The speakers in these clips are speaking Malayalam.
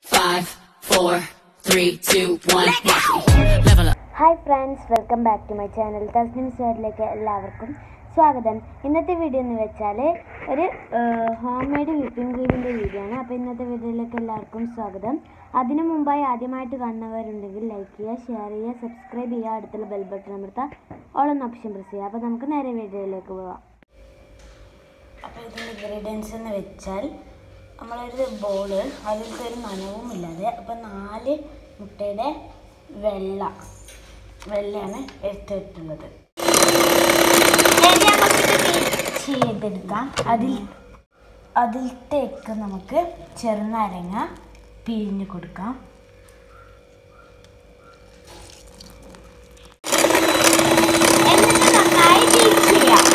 Five, four, three, two, one. Watch me. Level up. Hi friends welcome back to my channel Tasnim സാറിലേക്ക് എല്ലാവർക്കും സ്വാഗതം ഇന്നത്തെ വീഡിയോ എന്ന് വെച്ചാൽ ഒരു ഹോം മെയ്ഡ് വിപ്പിംഗ് ക്രീമിൻ്റെ വീഡിയോ ആണ് അപ്പോൾ ഇന്നത്തെ വീഡിയോയിലേക്ക് എല്ലാവർക്കും സ്വാഗതം അതിനു മുമ്പായി ആദ്യമായിട്ട് കാണുന്നവരുണ്ടെങ്കിൽ ലൈക്ക് ചെയ്യുക ഷെയർ ചെയ്യുക സബ്സ്ക്രൈബ് ചെയ്യുക അടുത്തുള്ള ബെൽ ബട്ടൺ അമർത്താം ഓൾ എന്ന ഓപ്ഷൻ പ്രസ് ചെയ്യുക അപ്പോൾ നമുക്ക് നേരെ വീഡിയോയിലേക്ക് പോവാം അപ്പോൾ ഇതിൻ്റെ ഇൻഗ്രീഡിയൻസ് എന്ന് വെച്ചാൽ നമ്മളൊരു ബോള് അതിലത്തെ ഒരു നനവും ഇല്ലാതെ അപ്പോൾ നാല് മുട്ടയുടെ വെള്ള വെള്ളയാണ് എടുത്തിട്ടുള്ളത് ചെയ്തെടുക്കാം അതിൽ അതിലത്തേക്ക് നമുക്ക് ചെറുനാരങ്ങ പിഴിഞ്ഞ് കൊടുക്കാം എന്നിട്ട് നന്നായി ബീറ്റ് ചെയ്യാം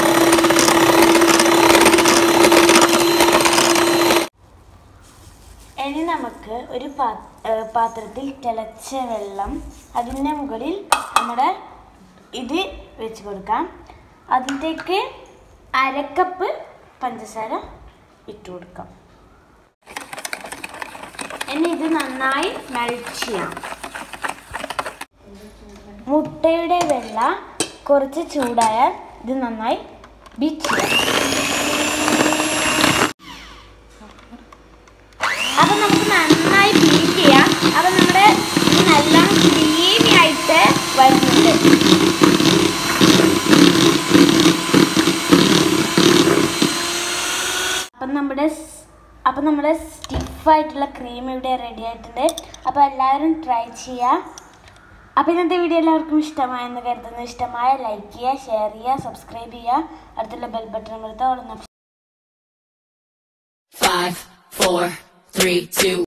ഇനി നമുക്ക് ഒരു പാ- ഏ, പാത്രത്തിൽ തിളച്ച വെള്ളം അതിൻ്റെ മുകളിൽ നമ്മുടെ ഇത് വെച്ച് കൊടുക്കാം അതിലേക്ക് അരക്കപ്പ് പഞ്ചസാര ഇട്ട് കൊടുക്കാം ഇനി ഇത് നന്നായി മെൽറ്റ് ചെയ്യാം മുട്ടയുടെ വെള്ള കുറച്ച് ചൂടായാൽ ഇത് നന്നായി ബീറ്റ് ചെയ്യാം അപ്പൊ നമുക്ക് നന്നായി ബീറ്റ് ചെയ്യാം അപ്പൊ നമ്മുടെ ഇത് നല്ല ക്രീമി ആയിട്ട് വരുന്നുണ്ട് അപ്പം നമ്മുടെ സ്- അപ്പം നമ്മുടെ സ്റ്റിഫായിട്ടുള്ള ക്രീം ഇവിടെ റെഡി ആയിട്ടുണ്ട് അപ്പോൾ എല്ലാവരും ട്രൈ ചെയ്യുക അപ്പോൾ ഇന്നത്തെ വീഡിയോ എല്ലാവർക്കും ഇഷ്ടമായെന്ന് കരുതുന്നു ഇഷ്ടമായ ലൈക്ക് ചെയ്യുക ഷെയർ ചെയ്യുക സബ്സ്ക്രൈബ് ചെയ്യുക അടുത്തുള്ള ബെൽ ബട്ടൺ അമർത്തുക ഓൾ എന്ന Five, four, three, two,